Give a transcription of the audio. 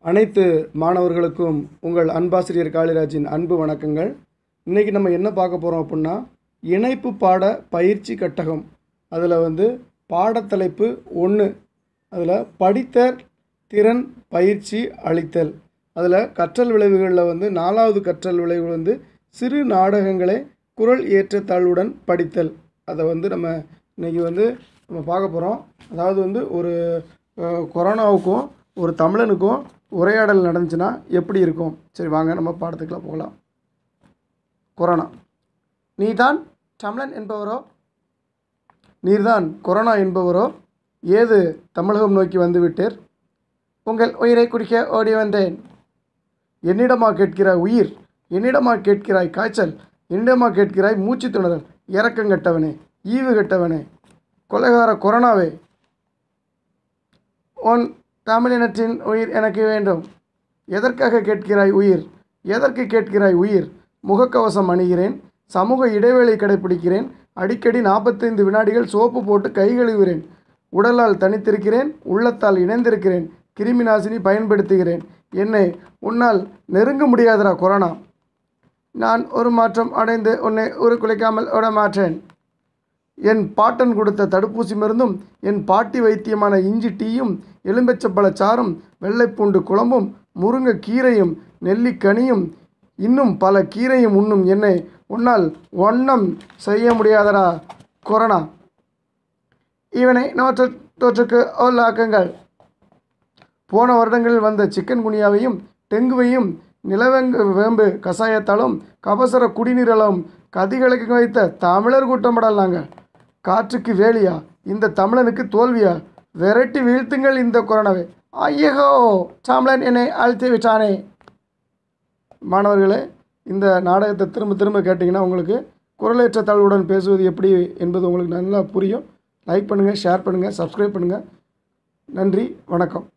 அனைத்து மாணவர்களுக்கும் உங்கள் அன்பாசிரியர் காளிராஜின் அன்பு வணக்கங்கள் இன்றைக்கி நம்ம என்ன பார்க்க போகிறோம் அப்படின்னா இணைப்பு பாட பயிற்சி கட்டகம் அதில் வந்து பாடத்தலைப்பு ஒன்று அதில் படித்தல் திறன் பயிற்சி அளித்தல் அதில் கற்றல் விளைவுகளில் வந்து நாலாவது கற்றல் விளைவு வந்து சிறு நாடகங்களை குரல் ஏற்றத்தாழ்வுடன் படித்தல் அதை வந்து நம்ம இன்றைக்கி வந்து நம்ம பார்க்க போகிறோம் அதாவது வந்து ஒரு அஹ், கொரோனாவுக்கும் ஒரு தமிழனுக்கும் உரையாடல் நடந்துச்சுன்னா எப்படி இருக்கும் சரி வாங்க நம்ம பாடத்துக்குலாம் போகலாம் கொரோனா நீதான் தமிழன் என்பவரோ நீர்தான் கொரோனா என்பவரோ ஏது தமிழகம் நோக்கி வந்துவிட்டீர் உங்கள் உயிரை குடிக்க ஓடி வந்தேன் என்னிடமா கேட்கிறாய் உயிர் என்னிடமா கேட்கிறாய் காய்ச்சல் என்னிடமா கேட்கிறாய் மூச்சு திணறல் இறக்கம் கெட்டவனே ஈவு கெட்டவனே கொலைகார கொரோனாவே உன் தமிழினத்தின் உயிர் எனக்கு வேண்டும் எதற்காக கேட்கிறாய் உயிர் எதற்கு கேட்கிறாய் உயிர் முகக்கவசம் அணிகிறேன் சமூக இடைவெளி கடைப்பிடிக்கிறேன் அடிக்கடி நாற்பத்தைந்து வினாடிகள் சோப்பு போட்டு கை கழுவுகிறேன் உடலால் தனித்திருக்கிறேன் உள்ளத்தால் இணைந்திருக்கிறேன் கிருமி நாசினி பயன்படுத்துகிறேன் என்னை உன்னால் நெருங்க முடியாதடா கொரோனா நான் ஒரு மாற்றம் அடைந்து உன்னை உருக்குலைக்காமல் விட மாற்றேன் என் பாட்டன் கொடுத்த தடுப்பூசி மருந்தும் என் பாட்டி வைத்தியமான இஞ்சி டீயும் எலும்பச்சப்பழ சாறும் வெள்ளைப்பூண்டு குழம்பும் முருங்கை கீரையும் நெல்லிக்கனியும் இன்னும் பல கீரையும் உண்ணும் என்னை உன்னால் ஒன்றும் செய்ய முடியாதடா கொரோனா இவனை நோற்ற தோற்றுக்கு உள்ளாக்குங்கள் போன வருடங்களில் வந்த சிக்கன் குனியாவையும் டெங்குவையும் நிலவெங்கு வேம்பு கசாயத்தாலும் கபசர குடிநீரலும் கதிகளுக்கு வைத்த தமிழர் கூட்டமடல் நாங்கள் காற்றுக்கு வேலியா இந்த தமிழனுக்கு தோல்வியா விரட்டி வீழ்த்துங்கள் இந்த கொரோனாவை ஐயகோ தமிழன் என்னை அழுத்தி விட்டானே மாணவர்களே இந்த நாடகத்தை திரும்ப திரும்ப கேட்டிங்கன்னா உங்களுக்கு குரலேற்ற தாழ்வுடன் பேசுவது எப்படி என்பது உங்களுக்கு நல்லா புரியும் லைக் பண்ணுங்கள் ஷேர் பண்ணுங்கள் சப்ஸ்கிரைப் பண்ணுங்கள் நன்றி வணக்கம்